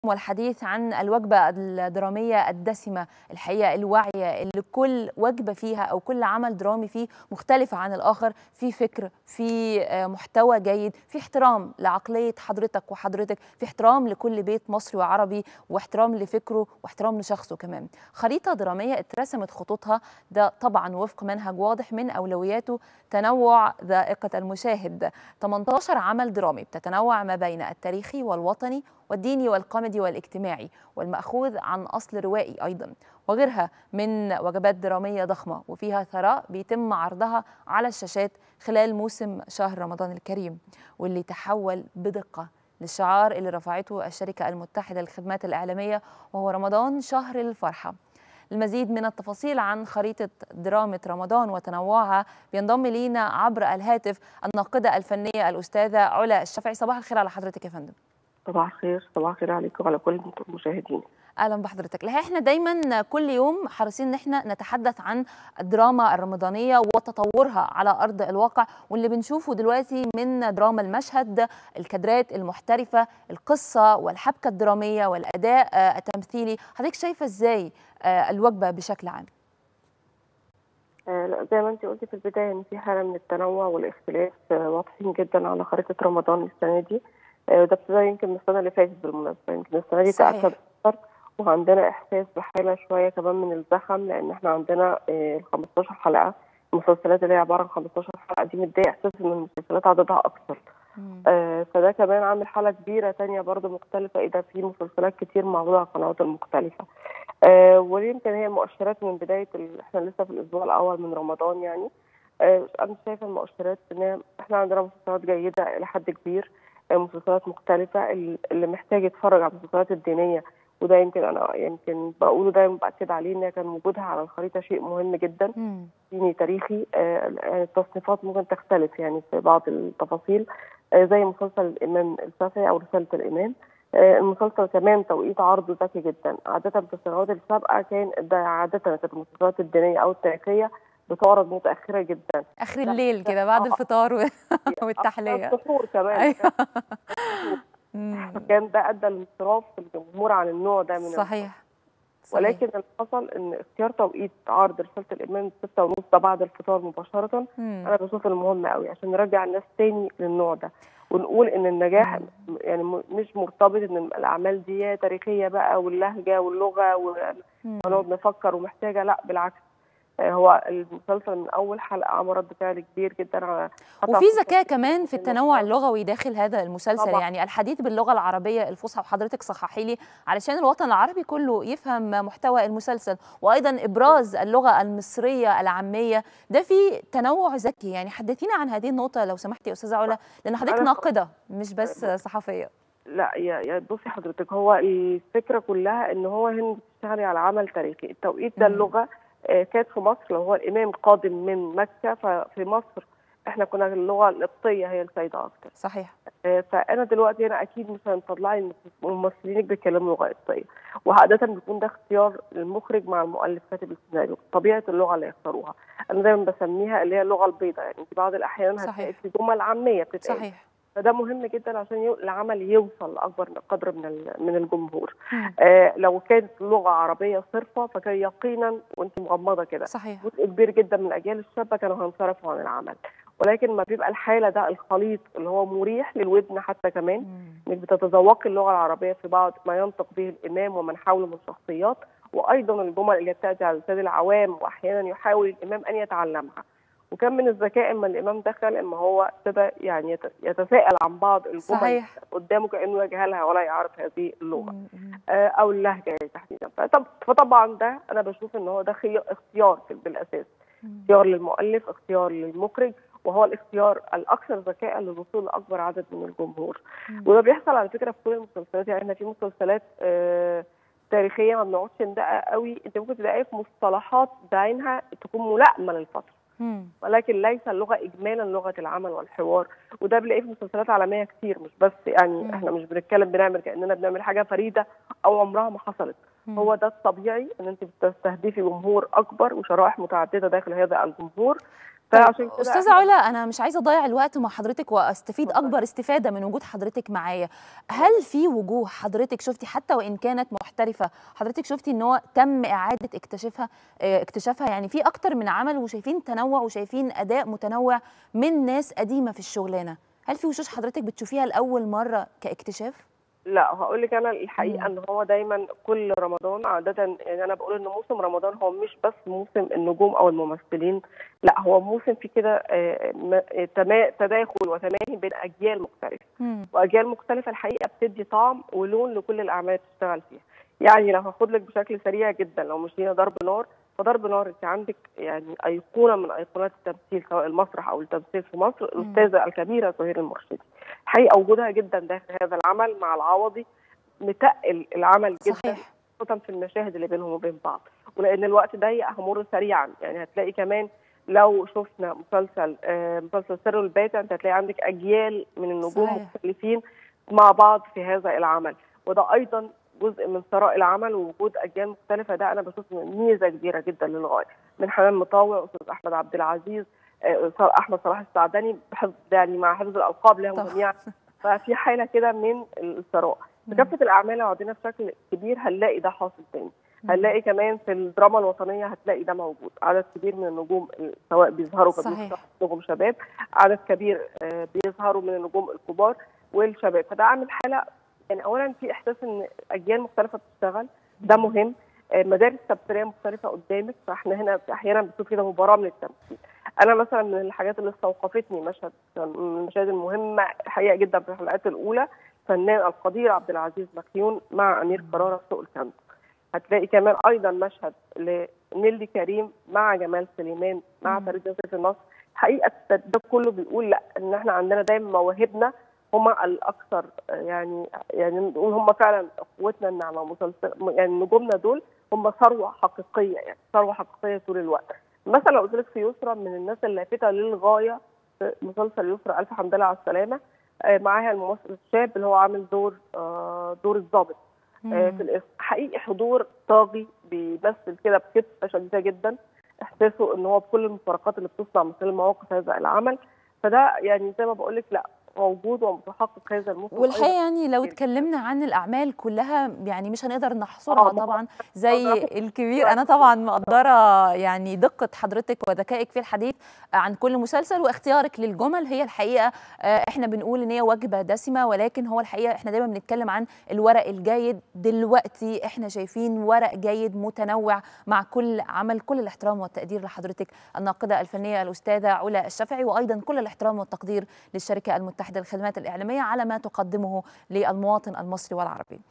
والحديث عن الوجبة الدرامية الدسمة الحقيقة الواعية اللي كل وجبة فيها أو كل عمل درامي فيه مختلفة عن الآخر في فكر في محتوى جيد في احترام لعقلية حضرتك وحضرتك في احترام لكل بيت مصري وعربي واحترام لفكره واحترام لشخصه كمان خريطة درامية اترسمت خطوطها ده طبعا وفق منهج واضح من أولوياته تنوع ذائقة المشاهد 18 عمل درامي بتتنوع ما بين التاريخي والوطني والديني والكوميدي والاجتماعي والمأخوذ عن أصل روائي أيضا وغيرها من وجبات درامية ضخمة وفيها ثراء بيتم عرضها على الشاشات خلال موسم شهر رمضان الكريم واللي تحول بدقة للشعار اللي رفعته الشركة المتحدة للخدمات الإعلامية وهو رمضان شهر الفرحة المزيد من التفاصيل عن خريطة درامة رمضان وتنوعها بينضم لينا عبر الهاتف الناقدة الفنية الأستاذة علا الشافعي صباح الخير على حضرتك يا فندم صباح الخير صباح الخير عليكم وعلى كل المشاهدين اهلا بحضرتك الحقيقه احنا دايما كل يوم حريصين ان احنا نتحدث عن الدراما الرمضانيه وتطورها على ارض الواقع واللي بنشوفه دلوقتي من دراما المشهد الكادرات المحترفه القصه والحبكه الدراميه والاداء التمثيلي حضرتك شايفه ازاي الوجبه بشكل عام آه زي ما انت قلتي في البدايه ان في حاله من التنوع والاختلاف آه واضحين جدا على خريطه رمضان السنه دي آه ده ابتدى يمكن من السنه اللي فاتت بالمناسبه يمكن السنه دي تاكد اكتر وعندنا احساس بحاله شويه كمان من الزخم لان احنا عندنا ال 15 حلقه المسلسلات اللي هي عباره عن 15 حلقه دي مديه احساس ان المسلسلات عددها اكثر آه فده كمان عامل حاله كبيره تانية برضو مختلفه ايه ده في مسلسلات كتير معروضه على القنوات المختلفه آه ويمكن هي مؤشرات من بدايه ال... احنا لسه في الاسبوع الاول من رمضان يعني آه انا شايفه المؤشرات ان احنا عندنا مسلسلات جيده الى حد كبير آه مسلسلات مختلفه اللي محتاج يتفرج على المسلسلات الدينيه وده يمكن انا يمكن بقوله دايما باكد عليه ان كان وجودها على الخريطه شيء مهم جدا ديني تاريخي آه التصنيفات ممكن تختلف يعني في بعض التفاصيل آه زي مسلسل الامام الشافعي او رساله الامام آه المسلسل كمان توقيت عرضه ذكي جدا عاده في السنوات السابقه كان ده عاده كانت المسلسلات الدينيه او التاريخيه بتعرض متاخره جدا اخر الليل كده بعد الفطار والتحليه السحور كمان أيوة. فكان ده ادى لانصراف الجمهور عن النوع ده من صحيح. صحيح ولكن اللي حصل ان اختيار توقيت عرض رساله الامام 6 ونص ده بعد الفطار مباشره مم. انا بشوف المهم قوي عشان نرجع الناس تاني للنوع ده ونقول ان النجاح مم. يعني مش مرتبط ان الاعمال دي تاريخيه بقى واللهجه واللغه ونقعد نفكر ومحتاجه لا بالعكس هو المسلسل من اول حلقه عمل رد فعل كبير جدا على وفي ذكاء كمان في التنوع اللغوي داخل هذا المسلسل طبعا. يعني الحديث باللغه العربيه الفصحى وحضرتك صححي لي علشان الوطن العربي كله يفهم محتوى المسلسل وايضا ابراز اللغه المصريه العاميه ده في تنوع ذكي يعني حدثينا عن هذه النقطه لو سمحتي يا استاذه علا لان حضرتك ناقده مش بس صحفيه لا يا يا بصي حضرتك هو الفكره كلها ان هو هند بتشتغلي على عمل تاريخي التوقيت ده اللغه كانت في مصر لو هو الامام قادم من مكه ففي مصر احنا كنا اللغه القبطيه هي السيده اكتر صحيح فانا دلوقتي هنا اكيد مش هنطلعي الممثلين بيتكلموا لغه قبطيه وعاده بيكون ده اختيار المخرج مع المؤلف كاتب السيناريو طبيعه اللغه اللي يختاروها انا دايما بسميها اللي هي اللغه البيضاء يعني في بعض الاحيان هتلاقي في جمل عاميه بتتقال صحيح فده مهم جدا عشان العمل يوصل لاكبر قدر من من الجمهور آه لو كانت لغه عربيه صرفه فكان يقينا وانت مغمضه كده صحيح جزء كبير جدا من الاجيال الشابه كانوا هينصرفوا عن العمل ولكن ما بيبقى الحاله ده الخليط اللي هو مريح للودن حتى كمان انك بتتذوقي اللغه العربيه في بعض ما ينطق به الامام ومن حوله من الشخصيات وايضا الجمل اللي بتاتي على لسان العوام واحيانا يحاول الامام ان يتعلمها وكان من الذكاء اما الامام دخل اما هو ابتدى يعني يتساءل عن بعض الجمل صحيح. قدامه كانه يجهلها ولا يعرف هذه اللغه آه او اللهجه يعني تحديدا فطبعا ده انا بشوف ان هو ده اختيار بالاساس اختيار للمؤلف اختيار للمخرج وهو الاختيار الاكثر ذكاء للوصول لاكبر عدد من الجمهور وده بيحصل على فكره في كل المسلسلات يعني احنا في مسلسلات آه تاريخيه ما بنقعدش ندقق قوي انت ممكن تلاقي في مصطلحات بعينها تكون ملائمه للفتره ولكن ليس اللغه اجمالا لغه العمل والحوار وده بنلاقيه في مسلسلات عالميه كتير مش بس يعني مم. احنا مش بنتكلم بنعمل كاننا بنعمل حاجه فريده او عمرها ما حصلت مم. هو ده الطبيعي ان انت بتستهدفي جمهور اكبر وشرائح متعدده داخل هذا الجمهور فعشان كده استاذه علا انا مش عايزه اضيع الوقت مع حضرتك واستفيد اكبر استفاده من وجود حضرتك معايا هل في وجوه حضرتك شفتي حتى وان كانت محترفه حضرتك شفتي ان هو تم اعاده اكتشافها اكتشافها يعني في اكتر من عمل وشايفين تنوع وشايفين اداء متنوع من ناس قديمه في الشغلانه هل في وشوش حضرتك بتشوفيها لاول مره كاكتشاف لا هقول لك انا الحقيقه ان هو دايما كل رمضان عاده يعني انا بقول ان موسم رمضان هو مش بس موسم النجوم او الممثلين لا هو موسم فيه كده تداخل وتماهي بين اجيال مختلفه واجيال مختلفه الحقيقه بتدي طعم ولون لكل الاعمال اللي بتشتغل فيها يعني لو هاخد لك بشكل سريع جدا لو مشينا ضرب نار فضرب نار انت عندك يعني ايقونه من ايقونات التمثيل سواء المسرح او التمثيل في مصر الاستاذه الكبيره سهير المرشدي حقيقه وجودها جدا داخل هذا العمل مع العوضي متقل العمل جدا صحيح. خصوصا في المشاهد اللي بينهم وبين بعض ولان الوقت ضيق همر سريعا يعني هتلاقي كمان لو شفنا مسلسل آه مسلسل سر الباتع انت هتلاقي عندك اجيال من النجوم صحيح. مختلفين مع بعض في هذا العمل وده ايضا جزء من ثراء العمل ووجود اجيال مختلفه ده انا بشوف ميزه كبيره جدا للغايه من حنان مطاوع استاذ احمد عبد العزيز احمد صلاح السعداني بحفظ يعني مع حفظ الالقاب لهم جميعا ففي حاله كده من الثراء في كافه الاعمال لو عدينا بشكل كبير هنلاقي ده حاصل تاني هنلاقي كمان في الدراما الوطنيه هتلاقي ده موجود عدد كبير من النجوم سواء بيظهروا نجوم شباب عدد كبير بيظهروا من النجوم الكبار والشباب فده عامل حاله يعني اولا في احساس ان اجيال مختلفه بتشتغل ده مهم مدارس تمثيليه مختلفه قدامك فاحنا هنا احيانا بنشوف كده مباراه من التمثيل انا مثلا من الحاجات اللي استوقفتني مشهد من المشاهد المهمه الحقيقه جدا في الحلقات الاولى فنان القدير عبد العزيز مكيون مع امير قراره في سوق الكنز هتلاقي كمان ايضا مشهد لنيلي كريم مع جمال سليمان مع فريد يوسف النصر حقيقه ده كله بيقول لا ان احنا عندنا دايما مواهبنا هما الاكثر يعني يعني نقول هما فعلا قوتنا الناعمه مسلسل يعني نجومنا دول هم ثروه حقيقيه يعني ثروه حقيقيه طول الوقت مثلا لو قلت لك في يسرى من الناس اللافته للغايه في مسلسل يسرى الف حمد لله على السلامه معاها الممثل الشاب اللي هو عامل دور دور الضابط في الاسم حقيقي حضور طاغي بيمثل كده بكتفه شديده جدا احساسه ان هو بكل المفارقات اللي بتصنع من خلال مواقف هذا العمل فده يعني زي ما بقول لك لا موجود ومتحقق هذا الموسم والحقيقه يعني لو اتكلمنا عن الاعمال كلها يعني مش هنقدر نحصرها آه طبعا زي الكبير انا طبعا مقدره يعني دقه حضرتك وذكائك في الحديث عن كل مسلسل واختيارك للجمل هي الحقيقه احنا بنقول ان هي وجبه دسمه ولكن هو الحقيقه احنا دايما بنتكلم عن الورق الجيد دلوقتي احنا شايفين ورق جيد متنوع مع كل عمل كل الاحترام والتقدير لحضرتك الناقده الفنيه الاستاذه علا الشافعي وايضا كل الاحترام والتقدير للشركه المتحده للخدمات الاعلاميه على ما تقدمه للمواطن المصري والعربي